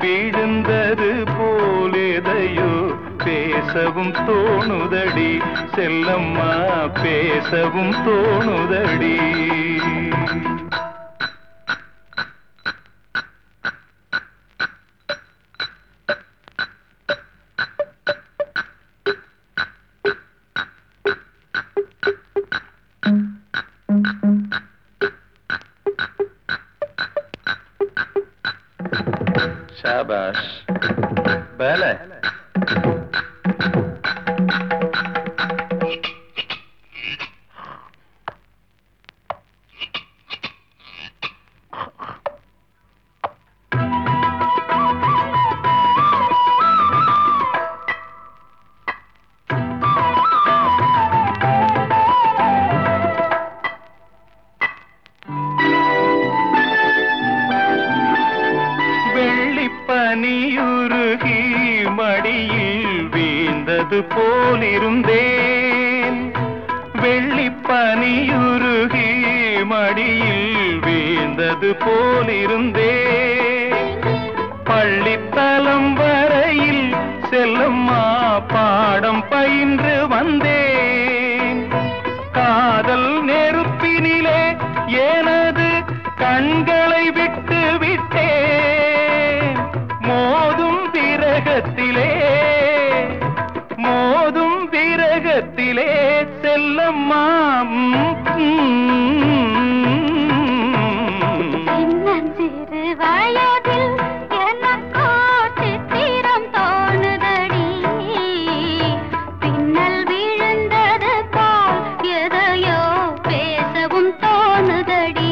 விழுந்தது போல் எதையோ பேசவும் தோணுதடி செல்லம்மா பேசவும் தோணுதடி ஷாபாஷ் பேல வெள்ளிப்பனியுருகி மடியில் வீழ்ந்தது போலிருந்தேன் வெள்ளிப்பனியுருகி மடியில் வீழ்ந்தது போலிருந்தேன் பள்ளித்தலம் வரையில் செல்லம்மா பாடம் பயின்று வந்தேன் காதல் நெருப்பினிலே எனது கண்களை விட்டு விட்டேன் மோதும் விரகத்திலே மோதும் விரகத்திலே செல்லம்மா ம், சின்னஞ்சிறு வயதில் எனக்கோ சித்திரம் தோணுதடி பின்னல் விழுந்தது போல் எதையோ பேசவும் தோணுதடி